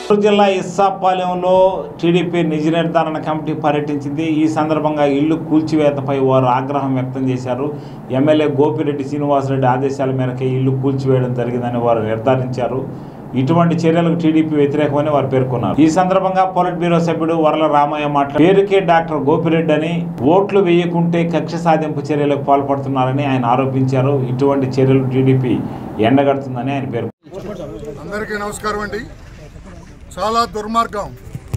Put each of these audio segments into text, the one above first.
చిత్తూరు జిల్లా ఇస్సాపాలెంలో టీడీపీ నిజ నిర్ధారణ కమిటీ పర్యటించింది ఈ సందర్భంగా ఇల్లు కూల్చివేతపై వారు ఆగ్రహం వ్యక్తం చేశారు ఎమ్మెల్యే గోపిరెడ్డి శ్రీనివాసరెడ్డి ఆదేశాల మేరకు ఇల్లు కూల్చివేయడం జరిగిందని వారు నిర్ధారించారు ఇటువంటి చర్యలకు టీడీపీ వ్యతిరేకమని వారు పేర్కొన్నారు ఈ సందర్భంగా పొలిట్ బ్యూరో సభ్యుడు వరల రామయ్య మాట్లాడి పేరుకే డాక్టర్ గోపిరెడ్డి అని ఓట్లు వేయకుంటే కక్ష సాధింపు చర్యలకు పాల్పడుతున్నారని ఆయన ఆరోపించారు ఇటువంటి చర్యలు టీడీపీ ఎండగడుతుందని ఆయన పేర్కొన్నారు అందరికీ నమస్కారం అండి చాలా దుర్మార్గం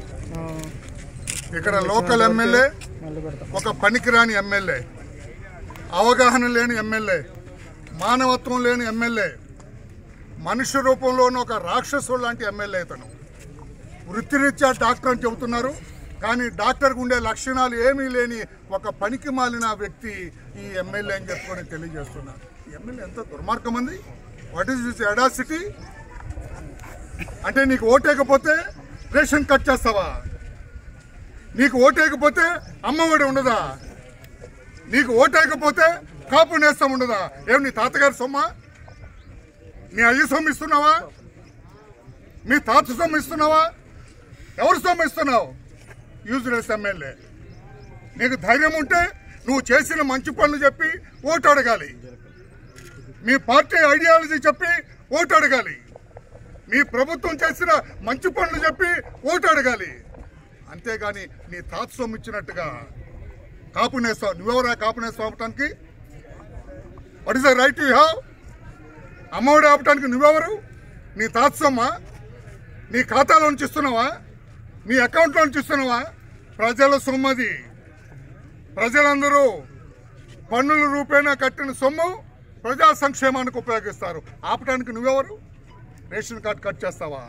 ఇక్కడ లోకల్ ఎమ్మెల్యే ఒక పనికిరాని ఎమ్మెల్యే అవగాహన లేని ఎమ్మెల్యే మానవత్వం లేని ఎమ్మెల్యే మనుష్య రూపంలోని ఒక రాక్షసుడు లాంటి ఎమ్మెల్యే ఇతను వృత్తిరీత్యా డాక్టర్ అని చెబుతున్నారు కానీ డాక్టర్కి ఉండే లక్షణాలు ఏమీ లేని ఒక పనికి మాలిన వ్యక్తి ఈ ఎమ్మెల్యే అని చెప్పుకొని తెలియజేస్తున్నారు ఈ ఎమ్మెల్యే ఎంత దుర్మార్గం ఉంది వాట్ ఈస్ దిస్ ఎడాసిటీ అంటే నీకు ఓటేకపోతే రేషన్ కట్ చేస్తావా నీకు ఓటేకపోతే అమ్మఒడి ఉండదా నీకు ఓటేకపోతే కాపు నేస్తం ఉండదా ఏం నీ తాతగారి సొమ్మ నీ అయ్య సొమ్ము ఇస్తున్నావా మీ తాత సొమ్ము ఇస్తున్నావా ఎవరు సొమ్ము ఇస్తున్నావు యూజ్లెస్ ఎమ్మెల్యే నీకు ధైర్యం ఉంటే నువ్వు చేసిన మంచి పనులు చెప్పి ఓటు అడగాలి మీ పార్టీ ఐడియాలజీ చెప్పి ఓటు అడగాలి మీ ప్రభుత్వం చేసిన మంచి పనులు చెప్పి ఓటు అడగాలి అంతేగాని నీ తాత సొమ్ము ఇచ్చినట్టుగా కాపు నేస్తావు నువ్వెవరా కాపు నేస్తావు ఆపటానికి what is the right you have Amma Vodi ఆపటానికి నువ్వెవరు నీ తాత సొమ్మ నీ ఖాతాలో నుంచి ఇస్తున్నావా నీ అకౌంట్లో నుంచి ఇస్తున్నావా ప్రజల సొమ్మది ప్రజలందరూ పన్నుల రూపేణా కట్టిన సొమ్ము ప్రజా సంక్షేమానికి ఉపయోగిస్తారు ఆపటానికి నువ్వెవరు రేషన్ కార్డు కట్ చేస్తావా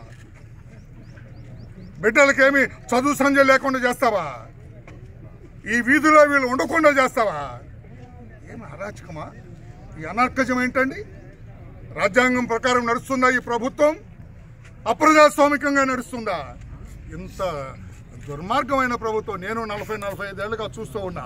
బిడ్డలకేమి చదువు సంజయ్ లేకుండా చేస్తావా ఈ వీధిలో వీళ్ళు ఉండకుండా చేస్తావా ఏమి అరాచకమా ఈ అనార్కజం ఏంటండి రాజ్యాంగం ప్రకారం నడుస్తుందా ఈ ప్రభుత్వం అప్రజాస్వామికంగా నడుస్తుందా ఇంత దుర్మార్గమైన ప్రభుత్వం నేను నలభై నలభై ఐదేళ్లుగా చూస్తూ ఉన్నా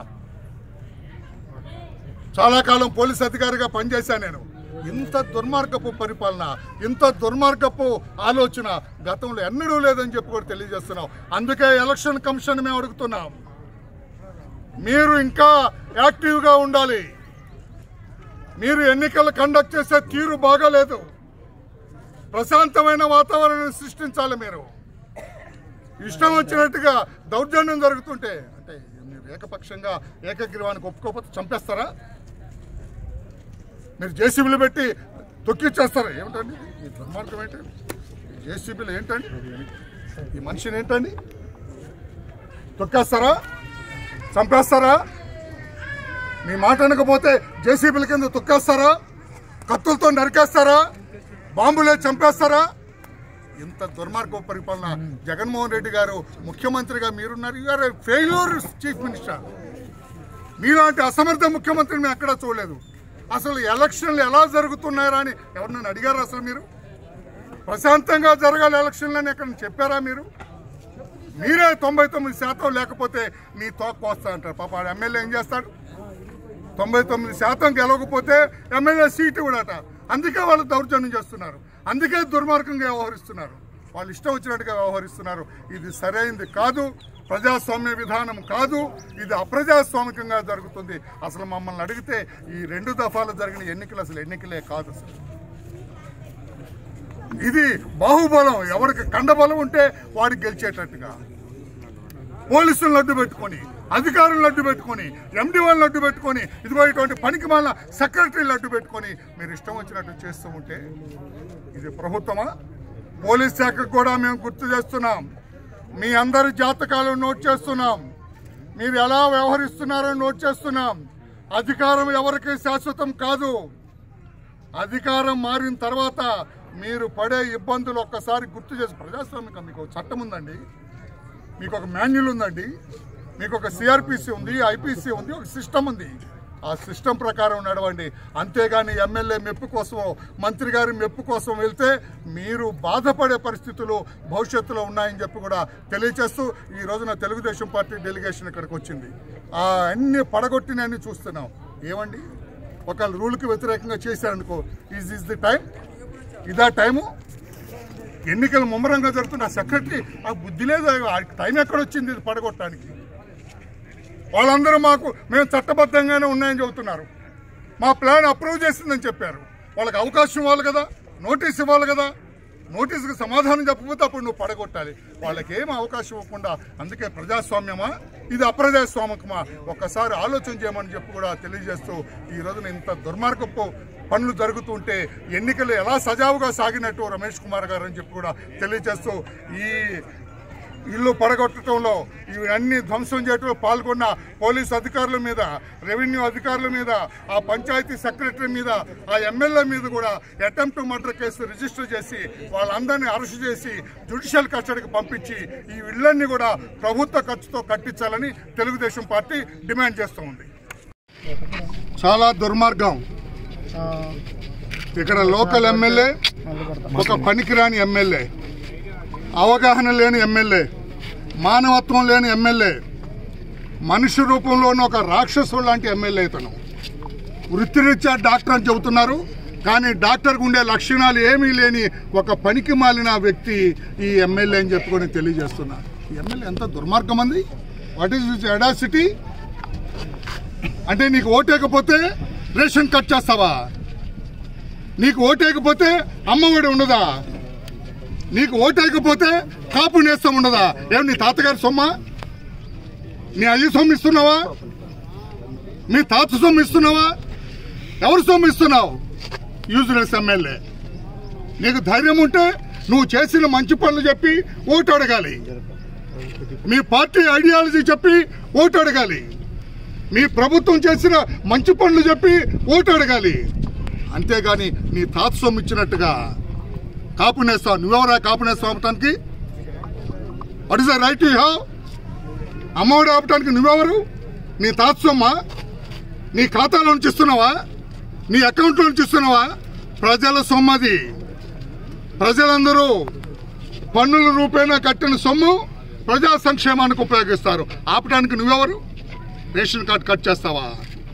చాలా కాలం పోలీస్ అధికారిగా పనిచేశాను నేను ఇంత దుర్మార్గపు పరిపాలన ఇంత దుర్మార్గపు ఆలోచన గతంలో ఎన్నడూ లేదని చెప్పి కూడా తెలియజేస్తున్నాం అందుకే ఎలక్షన్ కమిషన్ మేము అడుగుతున్నాం మీరు ఇంకా యాక్టివ్గా ఉండాలి మీరు ఎన్నికలు కండక్ట్ చేసే తీరు బాగాలేదు ప్రశాంతమైన వాతావరణాన్ని సృష్టించాలి మీరు ఇష్టం వచ్చినట్టుగా దౌర్జన్యం జరుగుతుంటే అంటే మీరు ఏకపక్షంగా ఏకగ్రీవానికి ఒప్పుకోకపోతే చంపేస్తారా మీరు జేసీబీలు పెట్టి తొక్కిచ్చేస్తారా ఏమిటండి ఈ దుర్మార్గం ఏంటండి ఈ జేసీబీలు ఏంటండి ఈ మనిషిని ఏంటండి తొక్కేస్తారా చంపేస్తారా మీ మాట అనకపోతే జేసీబీల కింద తొక్కేస్తారా కత్తులతో నరికేస్తారా బాంబులే చంపేస్తారా ఇంత దుర్మార్గ పరిపాలన జగన్మోహన్ రెడ్డి గారు ముఖ్యమంత్రిగా మీరున్నారు యూఆర్ ఫెయిల్యూర్ చీఫ్ మినిస్టర్ మీలాంటి అసమర్థ ముఖ్యమంత్రిని మేము ఎక్కడా చూడలేదు అసలు ఎలక్షన్లు ఎలా జరుగుతున్నాయరా అని ఎవరినైనా అడిగారా అసలు మీరు ప్రశాంతంగా జరగాలి ఎలక్షన్లు అని ఎక్కడ చెప్పారా మీరు మీరే తొంభై తొమ్మిది శాతం లేకపోతే మీ తోక కోస్తా అంటారు పాప ఆడ ఎమ్మెల్యే ఏం చేస్తాడు తొంభై తొమ్మిది శాతం గెలవకపోతే ఎమ్మెల్యే సీటు కూడాట అందుకే వాళ్ళు దౌర్జన్యం చేస్తున్నారు అందుకే దుర్మార్గంగా వ్యవహరిస్తున్నారు వాళ్ళు ఇష్టం వచ్చినట్టుగా వ్యవహరిస్తున్నారు ఇది సరైనది కాదు ప్రజాస్వామ్య విధానం కాదు ఇది అప్రజాస్వామికంగా జరుగుతుంది అసలు మమ్మల్ని అడిగితే ఈ రెండు దఫాలు జరిగిన ఎన్నికలు అసలు ఎన్నికలే కాదు అసలు ఇది బాహుబలం ఎవరికి కండబలం ఉంటే వాడికి గెలిచేటట్టుగా పోలీసులను అడ్డు పెట్టుకొని అధికారులను అడ్డు పెట్టుకొని ఎండి వాళ్ళని అడ్డు పెట్టుకొని ఇదిగో ఇటువంటి పనికి మాలిన సెక్రటరీలు అడ్డు పెట్టుకొని మీరు ఇష్టం వచ్చినట్టు చేస్తూ ఉంటే ఇది ప్రభుత్వమా పోలీస్ శాఖకు కూడా మేము గుర్తు చేస్తున్నాం మీ అందరి జాతకాలు నోట్ చేస్తున్నాం మీరు ఎలా వ్యవహరిస్తున్నారో నోట్ చేస్తున్నాం అధికారం ఎవరికి శాశ్వతం కాదు అధికారం మారిన తర్వాత మీరు పడే ఇబ్బందులు ఒక్కసారి గుర్తు చేసి ప్రజాస్వామికం మీకు ఒక చట్టం ఉందండి మీకు ఒక మాన్యువల్ ఉందండి మీకు ఒక సిఆర్పిసి ఉంది ఐపీసీ ఉంది ఒక సిస్టమ్ ఉంది ఆ సిస్టమ్ ప్రకారం నడవండి అంతేగాని ఎమ్మెల్యే మెప్పు కోసం మంత్రి గారి మెప్పు కోసం వెళ్తే మీరు బాధపడే పరిస్థితులు భవిష్యత్తులో ఉన్నాయని చెప్పి కూడా తెలియచేస్తూ ఈ రోజున తెలుగుదేశం పార్టీ డెలిగేషన్ ఇక్కడికి వచ్చింది ఆ అన్ని పడగొట్టినన్ని చూస్తున్నాం ఏమండి ఒక రూల్కి వ్యతిరేకంగా చేశారనుకో ఈజ్ ఈజ్ ది టైం ఇదా టైము ఎన్నికలు ముమ్మరంగా జరుగుతున్న ఆ సెక్రటరీ ఆ బుద్ధి లేదు ఆ టైం ఎక్కడొచ్చింది ఇది పడగొట్టడానికి వాళ్ళందరూ మాకు మేము చట్టబద్ధంగానే ఉన్నాయని చెబుతున్నారు మా ప్లాన్ అప్రూవ్ చేసిందని చెప్పారు వాళ్ళకి అవకాశం ఇవ్వాలి కదా నోటీస్ ఇవ్వాలి కదా నోటీసుకు సమాధానం చెప్పకపోతే అప్పుడు నువ్వు పడగొట్టాలి వాళ్ళకి ఏం అవకాశం ఇవ్వకుండా అందుకే ప్రజాస్వామ్యమా ఇది అప్రజాస్వామికమా ఒక్కసారి ఆలోచన చేయమని చెప్పి కూడా తెలియజేస్తూ ఈ రోజున ఇంత దుర్మార్గపు పనులు జరుగుతుంటే ఎన్నికలు ఎలా సజావుగా సాగినట్టు రమేష్ కుమార్ గారు అని చెప్పి కూడా తెలియజేస్తూ ఈ ఇల్లు పడగొట్టడంలో ఇవన్నీ ధ్వంసం చేయడంలో పాల్గొన్న పోలీస్ అధికారుల మీద రెవెన్యూ అధికారుల మీద ఆ పంచాయతీ సెక్రటరీ మీద ఆ ఎమ్మెల్యే మీద కూడా అటెంప్ట్ మర్డర్ కేసు రిజిస్టర్ చేసి వాళ్ళందరినీ అరెస్ట్ చేసి జ్యుడిషియల్ కస్టడీకి పంపించి ఈ ఇళ్లన్నీ కూడా ప్రభుత్వ ఖర్చుతో కట్టించాలని తెలుగుదేశం పార్టీ డిమాండ్ చేస్తూ ఉంది చాలా దుర్మార్గం ఇక్కడ లోకల్ ఎమ్మెల్యే ఒక పనికిరాని ఎమ్మెల్యే అవగాహన లేని ఎమ్మెల్యే మానవత్వం లేని ఎమ్మెల్యే మనిషి రూపంలోని ఒక రాక్షసుడు లాంటి ఎమ్మెల్యే ఇతను వృత్తిరీత్యా డాక్టర్ అని చెబుతున్నారు కానీ డాక్టర్కు ఉండే లక్షణాలు ఏమీ లేని ఒక పనికి మాలిన వ్యక్తి ఈ ఎమ్మెల్యే అని చెప్పుకొని తెలియజేస్తున్నా ఈ ఎమ్మెల్యే ఎంత దుర్మార్గం అంది వాట్ ఈస్ దిస్ ఎడాసిటీ అంటే నీకు ఓటేకపోతే రేషన్ కట్ చేస్తావా నీకు ఓటేకపోతే అమ్మఒడి ఉండదా నీకు ఓటేయకపోతే కాపు నేస్తం ఉండదా ఏం నీ తాతగారి సొమ్మ నీ అయ్యి సొమ్ము ఇస్తున్నావా మీ తాత సొమ్ము ఇస్తున్నావా ఎవరు సొమ్ము ఇస్తున్నావు యూజ్లెస్ ఎమ్మెల్యే నీకు ధైర్యం ఉంటే నువ్వు చేసిన మంచి పనులు చెప్పి ఓటు అడగాలి మీ పార్టీ ఐడియాలజీ చెప్పి ఓటు అడగాలి మీ ప్రభుత్వం చేసిన మంచి పనులు చెప్పి ఓటు అడగాలి అంతేగాని నీ తాత సొమ్ము ఇచ్చినట్టుగా కాపు నేస్తావు నువ్వెవరా కాపు నేస్తావు ఆపటానికి what is the right you have Amma Vodi ఆపటానికి నువ్వెవరు నీ తాత సొమ్మా నీ ఖాతాలో నుంచి ఇస్తున్నావా నీ అకౌంట్లో నుంచి ఇస్తున్నావా ప్రజల సొమ్మది ప్రజలందరూ పన్నుల రూపేణా కట్టిన సొమ్ము ప్రజా సంక్షేమానికి ఉపయోగిస్తారు ఆపటానికి నువ్వెవరు రేషన్ కార్డు కట్ చేస్తావా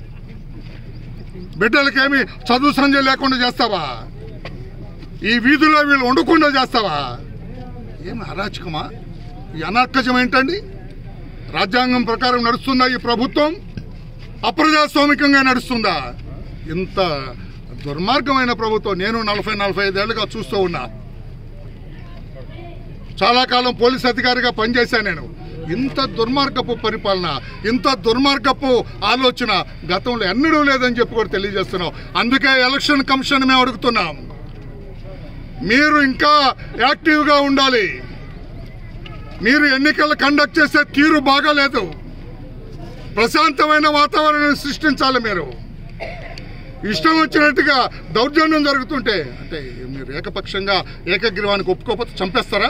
బిడ్డలకేమి చదువు సంజయ్ లేకుండా చేస్తావా ఈ వీధిలో వీళ్ళు వండకుండా చేస్తావా ఏం అరాచకమా ఈ అనార్కజం ఏంటండి రాజ్యాంగం ప్రకారం నడుస్తుందా ఈ ప్రభుత్వం అప్రజాస్వామికంగా నడుస్తుందా ఇంత దుర్మార్గమైన ప్రభుత్వం నేను నలభై నలభై ఐదేళ్లుగా చూస్తూ ఉన్నా చాలా కాలం పోలీస్ అధికారిగా పనిచేశాను నేను ఇంత దుర్మార్గపు పరిపాలన ఇంత దుర్మార్గపు ఆలోచన గతంలో ఎన్నడూ లేదని చెప్పి కూడా తెలియజేస్తున్నాం అందుకే ఎలక్షన్ కమిషన్ మేము అడుగుతున్నాం మీరు ఇంకా యాక్టివ్గా ఉండాలి మీరు ఎన్నికలు కండక్ట్ చేసే తీరు బాగాలేదు ప్రశాంతమైన వాతావరణం సృష్టించాలి మీరు ఇష్టం వచ్చినట్టుగా దౌర్జన్యం జరుగుతుంటే అంటే మీరు ఏకపక్షంగా ఏకగ్రీవానికి ఒప్పుకోకపోతే చంపేస్తారా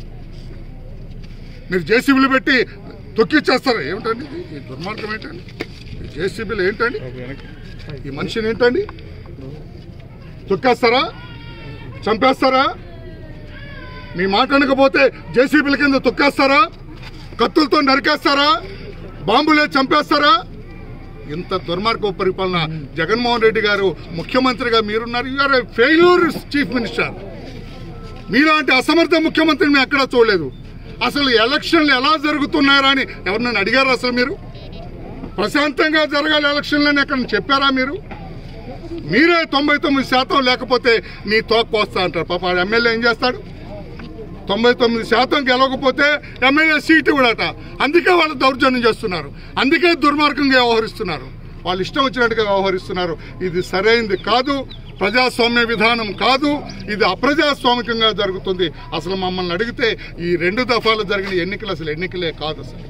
మీరు జేసీబీలు పెట్టి తొక్కిచ్చేస్తారా ఏమిటండి ఇది? ఈ దుర్మార్గం ఏంటండి ఈ జేసీబీలు ఏంటండి ఈ మనిషిని ఏంటండి తొక్కేస్తారా చంపేస్తారా మీ మాట అనకపోతే జేసీబీల కింద తొక్కేస్తారా కత్తులతో నరికేస్తారా బాంబులే చంపేస్తారా ఇంత దుర్మార్గ పరిపాలన జగన్మోహన్ రెడ్డి గారు ముఖ్యమంత్రిగా మీరున్నారు యూఆర్ ఫెయిల్యూర్ చీఫ్ మినిస్టర్ మీలాంటి అసమర్థ ముఖ్యమంత్రిని మేము ఎక్కడా చూడలేదు అసలు ఎలక్షన్లు ఎలా జరుగుతున్నారా అని ఎవరినైనా అడిగారు అసలు మీరు ప్రశాంతంగా జరగాలి ఎలక్షన్లు అని ఎక్కడ చెప్పారా మీరు మీరే తొంభై తొమ్మిది శాతం లేకపోతే నీ తోక పోస్తా అంటారు పాప ఆ ఎమ్మెల్యే ఏం చేస్తాడు తొంభై తొమ్మిది శాతం గెలవకపోతే ఎమ్మెల్యే సీటు కూడాట అందుకే వాళ్ళు దౌర్జన్యం చేస్తున్నారు అందుకే దుర్మార్గంగా వ్యవహరిస్తున్నారు వాళ్ళు ఇష్టం వచ్చినట్టుగా వ్యవహరిస్తున్నారు ఇది సరైనది కాదు ప్రజాస్వామ్య విధానం కాదు ఇది అప్రజాస్వామికంగా జరుగుతుంది అసలు మమ్మల్ని అడిగితే ఈ రెండు దఫాలు జరిగిన ఎన్నికలు అసలు ఎన్నికలే కాదు అసలు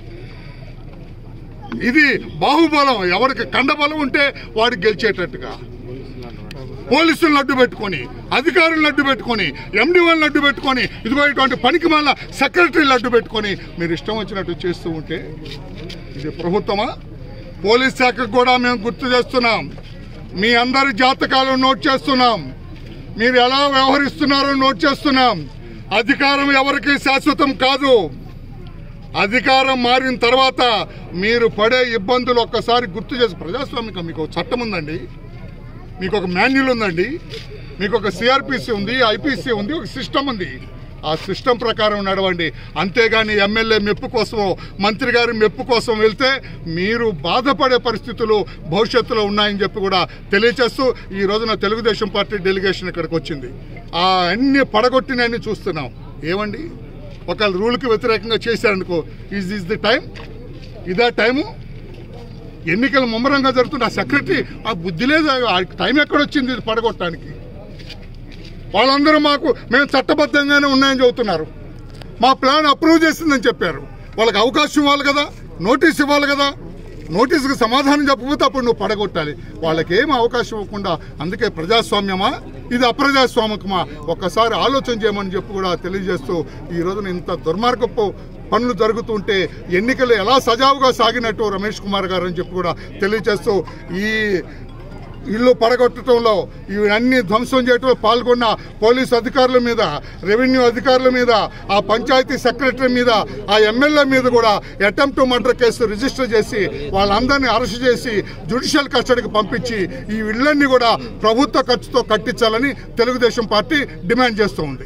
ఇది బాహుబలం ఎవరికి కండబలం ఉంటే వాడు గెలిచేటట్టుగా పోలీసులను అడ్డు పెట్టుకొని అధికారులను అడ్డు పెట్టుకొని ఎండిఓలను అడ్డు పెట్టుకొని ఇదిగో ఇటువంటి పనికి మళ్ళా సెక్రటరీలు అడ్డు పెట్టుకొని మీరు ఇష్టం వచ్చినట్టు చేస్తూ ఉంటే ఇది ప్రభుత్వమా పోలీస్ శాఖకు కూడా మేము గుర్తు చేస్తున్నాం మీ అందరి జాతకాలను నోట్ చేస్తున్నాం మీరు ఎలా వ్యవహరిస్తున్నారో నోట్ చేస్తున్నాం అధికారం ఎవరికి శాశ్వతం కాదు అధికారం మారిన తర్వాత మీరు పడే ఇబ్బందులు ఒక్కసారి గుర్తు చేసి ప్రజాస్వామికం మీకు ఒక చట్టం ఉందండి మీకు ఒక మాన్యుల్ ఉందండి మీకు ఒక సిఆర్పిసి ఉంది ఐపీసీ ఉంది ఒక సిస్టమ్ ఉంది ఆ సిస్టమ్ ప్రకారం నడవండి అంతేగాని ఎమ్మెల్యే మెప్పు కోసమో మంత్రి గారి మెప్పు కోసం వెళ్తే మీరు బాధపడే పరిస్థితులు భవిష్యత్తులో ఉన్నాయని చెప్పి కూడా తెలియచేస్తూ ఈ రోజున తెలుగుదేశం పార్టీ డెలిగేషన్ ఇక్కడికి వచ్చింది ఆ అన్ని పడగొట్టినన్ని చూస్తున్నాం ఏమండి ఒక రూల్కి వ్యతిరేకంగా చేశారనుకో ఈజ్ ఈజ్ ది టైం ఇదా టైము ఎన్నికలు ముమ్మరంగా జరుగుతుంది ఆ సెక్రటరీ ఆ బుద్ధి లేదు ఆ టైం ఎక్కడొచ్చింది ఇది పడగొట్టడానికి వాళ్ళందరూ మాకు మేము చట్టబద్ధంగానే ఉన్నాయని చెబుతున్నారు మా ప్లాన్ అప్రూవ్ చేసిందని చెప్పారు వాళ్ళకి అవకాశం ఇవ్వాలి కదా నోటీస్ ఇవ్వాలి కదా నోటీసుకి సమాధానం చెప్పకపోతే అప్పుడు నువ్వు పడగొట్టాలి వాళ్ళకి ఏం అవకాశం ఇవ్వకుండా అందుకే ప్రజాస్వామ్యమా ఇది అప్రజాస్వామికమా ఒక్కసారి ఆలోచన చేయమని చెప్పి కూడా తెలియజేస్తూ ఈ రోజున ఇంత దుర్మార్గపు పనులు జరుగుతుంటే ఎన్నికలు ఎలా సజావుగా సాగినట్టు రమేష్ కుమార్ గారు అని చెప్పి కూడా తెలియజేస్తూ ఈ ఇల్లు పడగొట్టడంలో ఇవన్నీ ధ్వంసం చేయడంలో పాల్గొన్న పోలీసు అధికారుల మీద రెవెన్యూ అధికారుల మీద ఆ పంచాయతీ సెక్రటరీ మీద ఆ ఎమ్మెల్యే మీద కూడా అటెంప్ట్ మర్డర్ కేసు రిజిస్టర్ చేసి వాళ్ళందరినీ అరెస్ట్ చేసి జ్యుడిషియల్ కస్టడీకి పంపించి ఈ ఇళ్ళన్నీ కూడా ప్రభుత్వ ఖర్చుతో కట్టించాలని తెలుగుదేశం పార్టీ డిమాండ్ చేస్తూ ఉంది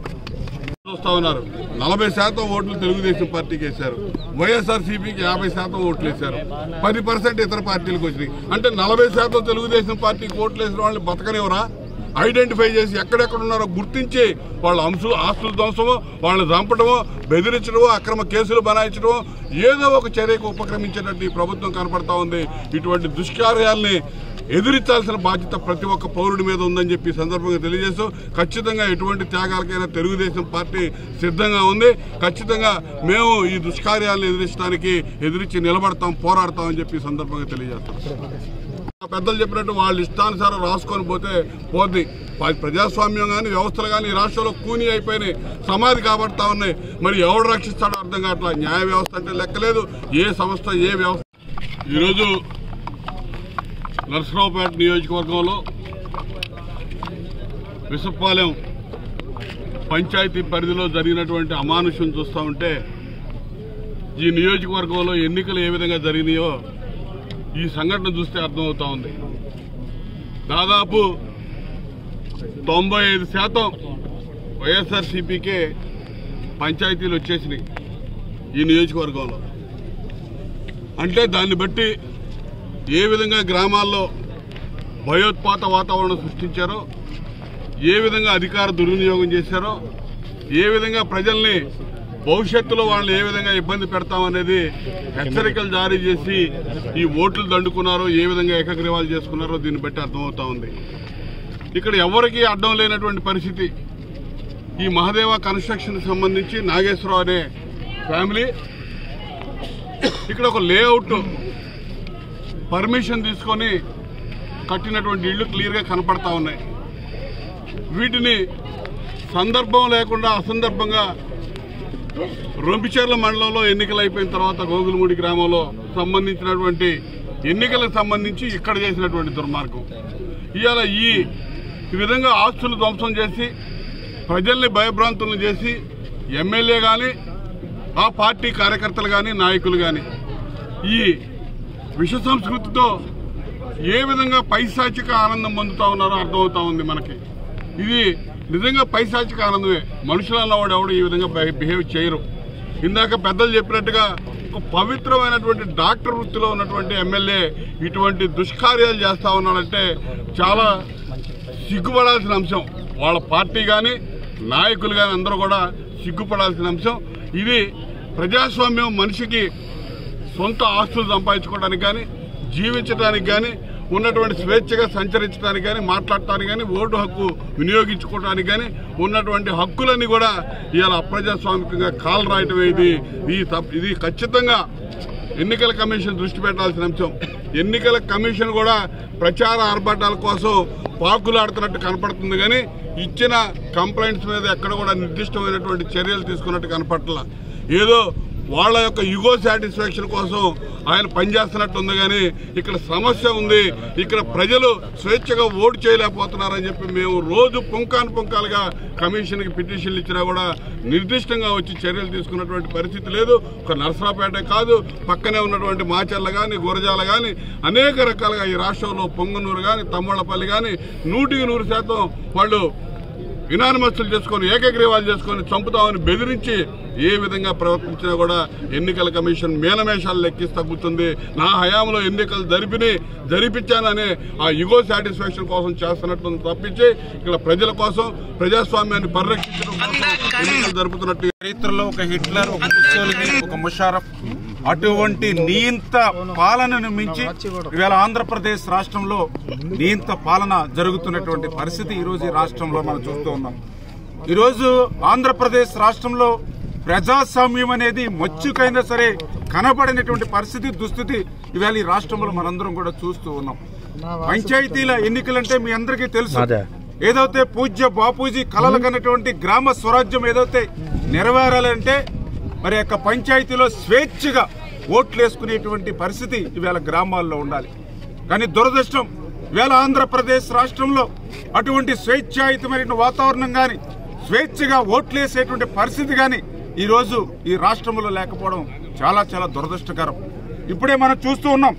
చూస్తా ఉన్నారు నలభై శాతం ఓట్లు తెలుగుదేశం పార్టీకి వేశారు వైఎస్ఆర్ సిపికి యాభై శాతం ఓట్లు వేశారు పది పర్సెంట్ ఇతర పార్టీలకు వచ్చినాయి అంటే నలభై శాతం తెలుగుదేశం పార్టీకి ఓట్లు వేసిన వాళ్ళని బతకనివరా ఐడెంటిఫై చేసి ఎక్కడెక్కడ ఉన్నారో గుర్తించి వాళ్ళ అంశులు ఆస్తులు ధ్వంసమో వాళ్ళని చంపడమో బెదిరించడమో అక్రమ కేసులు బనాయించడమో ఏదో ఒక చర్యకు ఉపక్రమించేటట్టు ఈ ప్రభుత్వం కనపడతా ఉంది ఇటువంటి దుష్కార్యాల్ని ఎదిరించాల్సిన బాధ్యత ప్రతి ఒక్క పౌరుడి మీద ఉందని చెప్పి ఈ సందర్భంగా తెలియజేస్తూ ఖచ్చితంగా ఎటువంటి త్యాగాలకైనా తెలుగుదేశం పార్టీ సిద్ధంగా ఉంది ఖచ్చితంగా మేము ఈ దుష్కార్యాలను ఎదిరించడానికి ఎదిరించి నిలబడతాం పోరాడతామని చెప్పి ఈ సందర్భంగా తెలియజేస్తాం పెద్దలు చెప్పినట్టు వాళ్ళు ఇష్టానుసారం రాసుకొని పోతే పోద్ది ప- ప్రజాస్వామ్యం కానీ వ్యవస్థలు కానీ ఈ రాష్ట్రంలో కూని అయిపోయినాయి సమాధి కాబడతా ఉన్నాయి మరి ఎవడు రక్షిస్తాడో అర్థం కావట్లా న్యాయ వ్యవస్థ అంటే లెక్కలేదు ఏ సంస్థ ఏ వ్యవస్థ ఈరోజు నరసరావుపేట నియోజకవర్గంలో విసపాలెం పంచాయతీ పరిధిలో జరిగినటువంటి అమానుషం చూస్తూ ఉంటే ఈ నియోజకవర్గంలో ఎన్నికలు ఏ విధంగా జరిగినాయో ఈ సంఘటన చూస్తే అర్థమవుతా ఉంది దాదాపు తొంభై ఐదు శాతం వైఎస్ఆర్సీపీకే పంచాయతీలు వచ్చేసినాయి ఈ నియోజకవర్గంలో అంటే దాన్ని బట్టి ఏ విధంగా గ్రామాల్లో భయోత్పాత వాతావరణం సృష్టించారో ఏ విధంగా అధికార దుర్వినియోగం చేశారో ఏ విధంగా ప్రజల్ని భవిష్యత్తులో వాళ్ళని ఏ విధంగా ఇబ్బంది పెడతామనేది హెచ్చరికలు జారీ చేసి ఈ ఓట్లు దండుకున్నారో ఏ విధంగా ఏకగ్రీవాలు చేసుకున్నారో దీన్ని బట్టి అర్థమవుతా ఉంది ఇక్కడ ఎవరికీ అడ్డం లేనటువంటి పరిస్థితి ఈ మహదేవ కన్స్ట్రక్షన్ సంబంధించి నాగేశ్వరరావు అనే ఫ్యామిలీ ఇక్కడ ఒక లేఅవుట్ పర్మిషన్ తీసుకొని కట్టినటువంటి ఇళ్లు క్లియర్గా కనపడతా ఉన్నాయి వీటిని సందర్భం లేకుండా అసందర్భంగా రొంపిచెర్ల మండలంలో ఎన్నికలు అయిపోయిన తర్వాత గోగులమూడి గ్రామంలో సంబంధించినటువంటి ఎన్నికలకు సంబంధించి ఇక్కడ చేసినటువంటి దుర్మార్గం ఇవాళ ఈ ఈ విధంగా ఆస్తులు ధ్వంసం చేసి ప్రజల్ని భయభ్రాంతులను చేసి ఎమ్మెల్యే కానీ ఆ పార్టీ కార్యకర్తలు కానీ నాయకులు కానీ ఈ విష సంస్కృతితో ఏ విధంగా పైశాచిక ఆనందం పొందుతా ఉన్నారో అర్థమవుతా ఉంది మనకి ఇది నిజంగా పైశాచిక ఆనందమే మనుషులలో వాడు ఎవడు ఈ విధంగా బి- బిహేవ్ చేయరు ఇందాక పెద్దలు చెప్పినట్టుగా ఒక పవిత్రమైనటువంటి డాక్టర్ వృత్తిలో ఉన్నటువంటి ఎమ్మెల్యే ఇటువంటి దుష్కార్యాలు చేస్తా ఉన్నాడంటే చాలా సిగ్గుపడాల్సిన అంశం వాళ్ళ పార్టీ కానీ నాయకులు కానీ అందరూ కూడా సిగ్గుపడాల్సిన అంశం ఇది ప్రజాస్వామ్యం మనిషికి సొంత ఆస్తులు సంపాదించుకోవడానికి కానీ జీవించడానికి కానీ ఉన్నటువంటి స్వేచ్ఛగా సంచరించడానికి కానీ మాట్లాడటానికి కానీ ఓటు హక్కు వినియోగించుకోవడానికి కానీ ఉన్నటువంటి హక్కులన్నీ కూడా ఇవాళ అప్రజాస్వామికంగా కాలు రాయటం ఇది ఈ తప్- ఇది ఖచ్చితంగా ఎన్నికల కమిషన్ దృష్టి పెట్టాల్సిన అంశం ఎన్నికల కమిషన్ కూడా ప్రచార ఆర్భాటాల కోసం పాకులాడుతున్నట్టు కనపడుతుంది కానీ ఇచ్చిన కంప్లైంట్స్ మీద ఎక్కడ కూడా నిర్దిష్టమైనటువంటి చర్యలు తీసుకున్నట్టు కనపట్ల ఏదో వాళ్ళ యొక్క యుగో సాటిస్ఫాక్షన్ కోసం ఆయన పనిచేస్తున్నట్టు ఉంది కానీ ఇక్కడ సమస్య ఉంది ఇక్కడ ప్రజలు స్వేచ్ఛగా ఓటు చేయలేకపోతున్నారని చెప్పి మేము రోజు పుంకాను పుంకాలుగా కమిషన్కి పిటిషన్లు ఇచ్చినా కూడా నిర్దిష్టంగా వచ్చి చర్యలు తీసుకున్నటువంటి పరిస్థితి లేదు ఒక నరసరాపేట కాదు పక్కనే ఉన్నటువంటి మాచర్ల కానీ గురజాల కానీ అనేక రకాలుగా ఈ రాష్ట్రంలో పొంగనూరు కానీ తమ్మళ్ళపల్లి కానీ నూటికి నూరు శాతం వాళ్ళు ఇనానిమస్లు చేసుకొని ఏకగ్రీవాలు చేసుకొని చంపుతామని బెదిరించి ఏ విధంగా ప్రవర్తించినా కూడా ఎన్నికల కమిషన్ మేనమేషాలు లెక్కిస్తా కూర్చుంది నా హయాంలో ఎన్నికలు జరిపిని జరిపించాననే ఆ యుగో సాటిస్ఫాక్షన్ కోసం చేస్తున్నట్టు తప్పించి ఇక్కడ ప్రజల కోసం ప్రజాస్వామ్యాన్ని పరిరక్షించడం కోసం ఎన్నికలు జరుపుతున్నట్టు చరిత్రలో ఒక హిట్లర్ ఒక ముస్సోలిని ఒక ముషారఫ్ అటువంటి నియంత పాలనను మించి ఇవాళ ఆంధ్రప్రదేశ్ రాష్ట్రంలో నియంత పాలన జరుగుతున్నటువంటి పరిస్థితి ఈ రోజు ఈ రాష్ట్రంలో మనం చూస్తూ ఉన్నాం ఈరోజు ఆంధ్రప్రదేశ్ రాష్ట్రంలో ప్రజాస్వామ్యం అనేది మచ్చుకైనా సరే కనబడినటువంటి పరిస్థితి దుస్థితి ఇవాళ ఈ రాష్ట్రంలో మనందరం కూడా చూస్తూ ఉన్నాం పంచాయతీల ఎన్నికలంటే మీ అందరికీ తెలుసు ఏదైతే పూజ్య బాపూజీ కలలు కన్నటువంటి గ్రామ స్వరాజ్యం ఏదైతే నెరవేరాలంటే మరి యొక్క పంచాయతీలో స్వేచ్ఛగా ఓట్లు వేసుకునేటువంటి పరిస్థితి ఇవాళ గ్రామాల్లో ఉండాలి కానీ దురదృష్టం ఇవాళ ఆంధ్రప్రదేశ్ రాష్ట్రంలో అటువంటి స్వేచ్ఛాయుతమైన వాతావరణం కానీ స్వేచ్ఛగా ఓట్లేసేటువంటి పరిస్థితి కానీ ఈ రోజు ఈ రాష్ట్రంలో లేకపోవడం చాలా చాలా దురదృష్టకరం ఇప్పుడే మనం చూస్తూ ఉన్నాం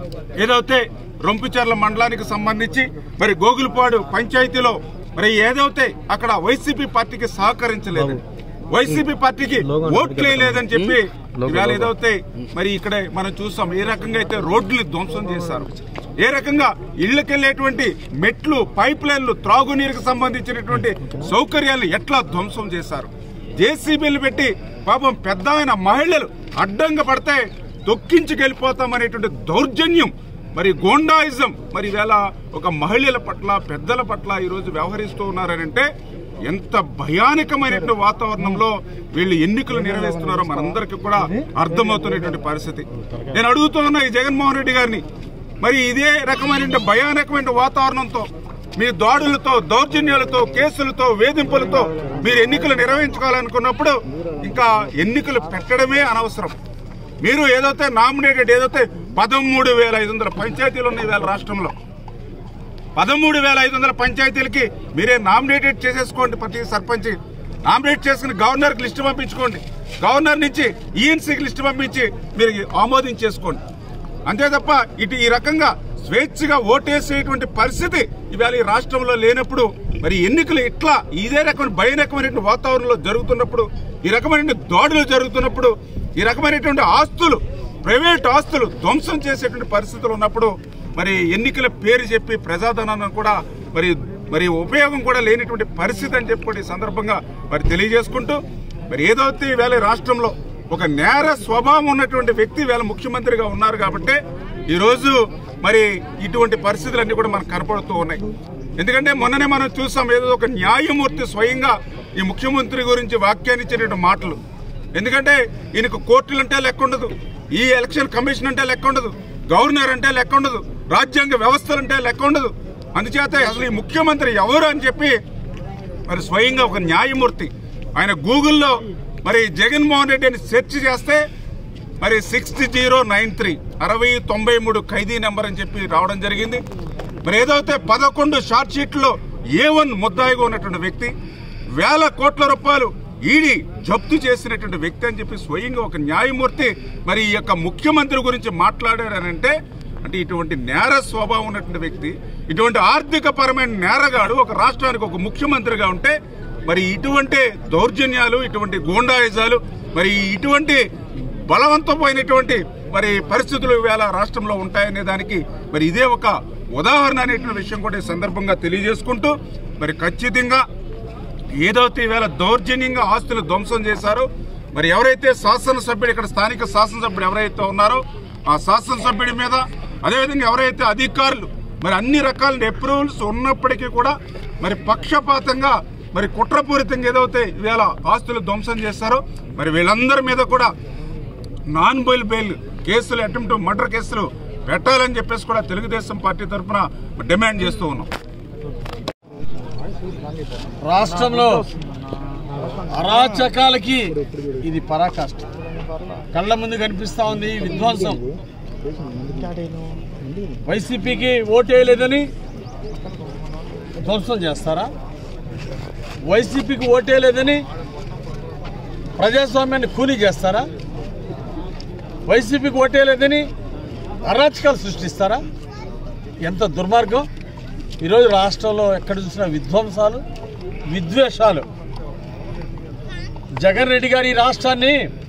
ఏదైతే రొంపిచర్ల మండలానికి సంబంధించి మరి గోగులపాడు పంచాయతీలో మరి ఏదైతే అక్కడ వైసీపీ పార్టీకి సహకరించలేదు వైసీపీ పార్టీకి ఓట్లే లేదని చెప్పి ఇవాళ ఏదైతే మరి ఇక్కడ మనం చూసాం ఏ రకంగా అయితే రోడ్లు ధ్వంసం చేశారు ఏ రకంగా ఇళ్లకెళ్లేటువంటి మెట్లు పైప్ లైన్లు త్రాగునీరుకు సంబంధించినటువంటి సౌకర్యాలు ఎట్లా ధ్వంసం చేశారు జేసీబీలు పెట్టి పాపం పెద్ద మహిళలు అడ్డంగా పడితే తొక్కించుకెళ్ళిపోతామనేటువంటి దౌర్జన్యం మరి గోండాయిజం మరి ఈవేళ ఒక మహిళల పట్ల పెద్దల పట్ల ఈరోజు వ్యవహరిస్తూ ఉన్నారనంటే ఎంత భయానకమైనటువంటి వాతావరణంలో వీళ్ళు ఎన్నికలు నిర్వహిస్తున్నారో మనందరికీ కూడా అర్థమవుతున్నటువంటి పరిస్థితి నేను అడుగుతూ ఉన్నా ఈ జగన్మోహన్ రెడ్డి గారిని మరి ఇదే రకమైన భయానకమైన వాతావరణంతో మీ దాడులతో దౌర్జన్యాలతో కేసులతో వేధింపులతో మీరు ఎన్నికలు నిర్వహించుకోవాలనుకున్నప్పుడు ఇంకా ఎన్నికలు పెట్టడమే అనవసరం మీరు ఏదైతే నామినేటెడ్ ఏదైతే పదమూడు వేల ఐదు వందల పంచాయతీలు ఉన్నాయి ఇవాళ రాష్ట్రంలో పదమూడు వేల ఐదు వందల పంచాయతీలకి మీరే నామినేటెడ్ చేసేసుకోండి ప్రతి సర్పంచ్ నామినేట్ చేసుకుని గవర్నర్కి లిస్టు పంపించుకోండి గవర్నర్ నుంచి ఈఎన్సీకి లిస్టు పంపించి మీరు ఆమోదించేసుకోండి అంతే తప్ప ఇటు ఈ రకంగా స్వేచ్ఛగా ఓటేసేటువంటి పరిస్థితి ఇవాళ ఈ రాష్ట్రంలో లేనప్పుడు మరి ఎన్నికలు ఇట్లా ఇదే రకమైన భయరకమైనటువంటి వాతావరణంలో జరుగుతున్నప్పుడు ఈ రకమైన దాడులు జరుగుతున్నప్పుడు ఈ రకమైనటువంటి ఆస్తులు ప్రైవేట్ ఆస్తులు ధ్వంసం చేసేటువంటి పరిస్థితులు ఉన్నప్పుడు మరి ఎన్నికల పేరు చెప్పి ప్రజాధనాన్ని కూడా మరి మరి ఉపయోగం కూడా లేనిటువంటి పరిస్థితి అని చెప్పి కూడా ఈ సందర్భంగా మరి తెలియజేసుకుంటూ మరి ఏదైతే ఈవేళ ఈ రాష్ట్రంలో ఒక నేర స్వభావం ఉన్నటువంటి వ్యక్తి వేళ ముఖ్యమంత్రిగా ఉన్నారు కాబట్టి ఈరోజు మరి ఇటువంటి పరిస్థితులన్నీ కూడా మనకు కనపడుతూ ఉన్నాయి ఎందుకంటే మొన్ననే మనం చూసాం ఏదో ఒక న్యాయమూర్తి స్వయంగా ఈ ముఖ్యమంత్రి గురించి వ్యాఖ్యానించినటువంటి మాటలు ఎందుకంటే ఈయనకు కోర్టులు అంటే లెక్క ఉండదు ఈ ఎలక్షన్ కమిషన్ అంటే లెక్క ఉండదు గవర్నర్ అంటే లెక్క ఉండదు రాజ్యాంగ వ్యవస్థలు అంటే లెక్క ఉండదు అందుచేత అసలు ఈ ముఖ్యమంత్రి ఎవరు అని చెప్పి మరి స్వయంగా ఒక న్యాయమూర్తి ఆయన గూగుల్లో మరి జగన్మోహన్ రెడ్డి అని సెర్చ్ చేస్తే మరి సిక్స్ జీరో నైన్ త్రీ అరవై తొంభై మూడు ఖైదీ నెంబర్ అని చెప్పి రావడం జరిగింది మరి ఏదైతే పదకొండు షార్ట్ షీట్లో ఏ వన్ ముద్దాయిగా ఉన్నటువంటి వ్యక్తి వేల కోట్ల రూపాయలు ఈడీ జప్తు చేసినటువంటి వ్యక్తి అని చెప్పి స్వయంగా ఒక న్యాయమూర్తి మరి ఈ యొక్క ముఖ్యమంత్రి గురించి మాట్లాడారనంటే అంటే ఇటువంటి నేర స్వభావం ఉన్నటువంటి వ్యక్తి ఇటువంటి ఆర్థిక పరమైన నేరగాడు ఒక రాష్ట్రానికి ఒక ముఖ్యమంత్రిగా ఉంటే మరి ఇటువంటి దౌర్జన్యాలు ఇటువంటి గూండాయిజాలు మరి ఇటువంటి బలవంతమైనటువంటి మరి పరిస్థితులు ఈవేళ రాష్ట్రంలో ఉంటాయనే దానికి మరి ఇదే ఒక ఉదాహరణ అనేటువంటి విషయం కూడా ఈ సందర్భంగా తెలియజేసుకుంటూ మరి ఖచ్చితంగా ఏదైతే ఈవేళ దౌర్జన్యంగా ఆస్తులు ధ్వంసం చేశారో మరి ఎవరైతే శాసనసభ్యుడు ఇక్కడ స్థానిక శాసనసభ్యుడు ఎవరైతే ఉన్నారో ఆ శాసనసభ్యుడి మీద అదేవిధంగా ఎవరైతే అధికారులు మరి అన్ని రకాల అప్రూవల్స్ ఉన్నప్పటికీ కూడా మరి పక్షపాతంగా మరి కుట్రపూరితంగా ఏదైతే ఇవాళ ఆస్తులు ధ్వంసం చేశారో మరి వీళ్ళందరి మీద కూడా నాన్ బెయిల్ బెయిల్ కేసులు అటెంప్ట్ మర్డర్ కేసులు పెట్టాలని చెప్పేసి కూడా తెలుగుదేశం పార్టీ తరఫున డిమాండ్ చేస్తూ ఉన్నాం రాష్ట్రంలో అరాచకాలకి ఇది పరాకాష్ట కళ్ళ ముందు కనిపిస్తా ఉంది ఈ విధ్వంసం వైసీపీకి ఓటేయలేదని ధ్వంసం చేస్తారా వైసీపీకి ఓటేయలేదని ప్రజాస్వామ్యాన్ని కూలీ చేస్తారా వైసీపీకి ఓటేయలేదని అరాచకాలు సృష్టిస్తారా ఎంత దుర్మార్గం ఈరోజు రాష్ట్రంలో ఎక్కడ చూసినా విధ్వంసాలు విద్వేషాలు జగన్ రెడ్డి గారి ఈ రాష్ట్రాన్ని